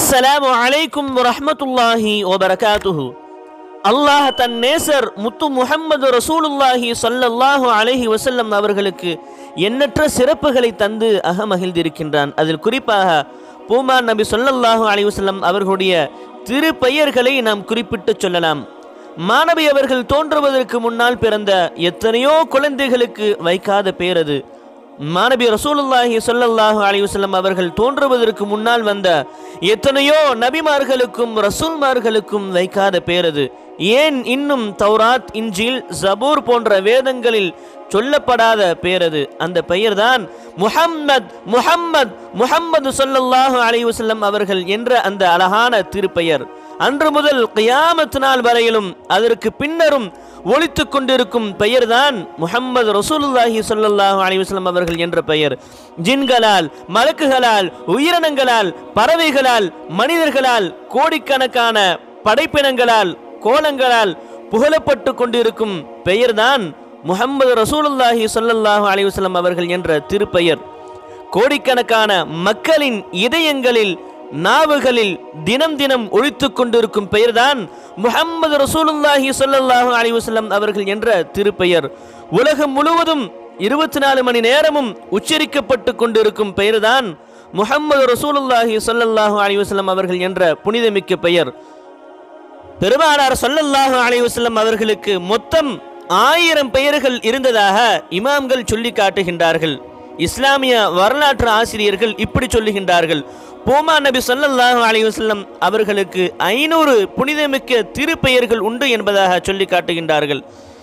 அஸ்ஸலாமு அலைக்கும் வரஹ்மத்துல்லாஹி வபரகாத்துஹு அல்லாஹ் தன் நேசர் முத்து முஹம்மது ரசூலுல்லாஹி ஸல்லல்லாஹு அலைஹி வஸல்லம் அவர்களுக்கு எண்ணற்ற சிறப்புகளை தந்து அகமகிழ்ந்திருக்கின்றான் அதில் குறிப்பாக பூமான் நபி ஸல்லல்லாஹு அலைஹி வஸல்லம் அவர்களுடைய திருப்பெயர்களை நாம் குறிப்பிட்டு சொல்லலாம் மாணவி அவர்கள் தோன்றுவதற்கு முன்னால் பிறந்த எத்தனையோ குழந்தைகளுக்கு வைக்காத பேர் அது மாணபி ரசூலுல்லாஹி ஸல்லல்லாஹு அலைஹி வஸல்லம் அவர்கள் தோன்றுவதற்கு முன்னால் வந்த எத்தனையோ நபிமார்களுக்கும் ரசூல்மார்களுக்கும் வைக்காத பேர் அது ஏன் இன்னும் தௌராத் இன்ஜில் ஜபூர் போன்ற வேதங்களில் சொல்லப்படாத பேர் அது அந்த பெயர்தான் முஹம்மத் முஹம்மத் முஹம்மது ஸல்லல்லாஹு அலைஹி வஸல்லம் அவர்கள் என்ற அந்த அழகான திருப்பெயர் அன்று முதல் கியாமத் நாள் வரையிலும் அதற்கு பின்னரும் ஒழித்துக் கொண்டிருக்கும் பெயர்தான் முஹம்மது ரசூலுல்லாஹி ஸல்லல்லாஹு அலைஹி வஸல்லம் அவர்கள் என்ற பெயர் ஜின்களால் மலக்குகளால் உயிரினங்களால் பறவைகளால் மனிதர்களால் கோடிக்கணக்கான படைப்பினங்களால் கோலங்களால் புகழப்பட்டு கொண்டிருக்கும் பெயர்தான் முஹம்மது ரசூலுல்லாஹி ஸல்லல்லாஹு அலைஹி வஸல்லம் அவர்கள் என்ற திருப்பெயர் கோடிக்கணக்கான மக்களின் இதயங்களில் நாவுகளில் தினம் தினம் ஒழித்துக் கொண்டிருக்கும் பெயர்தான் முஹம்மது ரசூலுல்லாஹி ஸல்லல்லாஹு அலைஹி வஸல்லம் அவர்கள் என்ற திருப்பெயர் உலகம் முழுவதும் இருபத்தி நாலு மணி நேரமும் உச்சரிக்கப்பட்டு கொண்டிருக்கும் பெயர்தான் முஹம்மது ரசூலுல்லாஹி ஸல்லல்லாஹு அலைஹி வஸல்லம் அவர்கள் என்ற புனிதமிக்க பெயர் பெருமானார் ஸல்லல்லாஹு அலைஹி வஸல்லம் அவர்களுக்கு மொத்தம் ஆயிரம் பெயர்கள் இருந்ததாக இமாம்கள் சொல்லி காட்டுகின்றார்கள் இஸ்லாமிய வரலாற்று ஆசிரியர்கள் இப்படி சொல்லுகின்றார்கள் பூமா நபி ஸல்லல்லாஹு அலைஹி வஸல்லம் அவர்களுக்கு ஐநூறு புனிதமிக்க திருப்பெயர்கள் உண்டு என்பதாக சொல்லி காட்டுகின்றார்கள்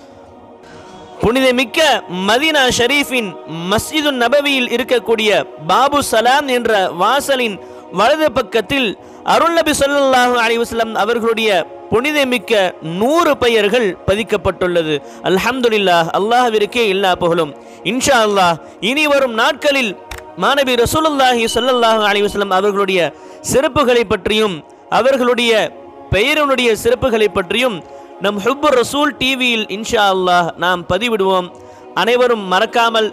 புனிதமிக்க மதீனா ஷரீஃபின் மஸ்ஜிது நபவியில் இருக்கக்கூடிய பாபு சலாம் என்ற வாசலின் வலது பக்கத்தில் அருள் நபி ஸல்லல்லாஹு அலைஹி வஸல்லம் அவர்களுடைய புனிதமிக்க நூறு பெயர்கள் பதிக்கப்பட்டுள்ளது அல்ஹம்துலில்லாஹ் அல்லாஹ்விற்கே எல்லா புகழும் இன்ஷா அல்லாஹ் இனி வரும் நாட்களில் மாணவி ரசூலுல்லாஹி ஸல்லல்லாஹு அலைஹி வஸல்லம் அவர்களுடைய சிறப்புகளை பற்றியும் அவர்களுடைய பெயரினுடைய சிறப்புகளை பற்றியும் நம் ஹுப்பர் ரசூல் டிவியில் இன்ஷா அல்லாஹ் நாம் பதிவிடுவோம் அனைவரும் மறக்காமல்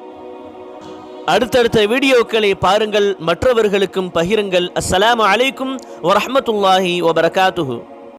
அடுத்தடுத்த வீடியோக்களை பாருங்கள் மற்றவர்களுக்கும் பகிருங்கள் அஸ்ஸலாமு அலைக்கும் வரஹ்மத்துல்லாஹி வபரகாத்துஹு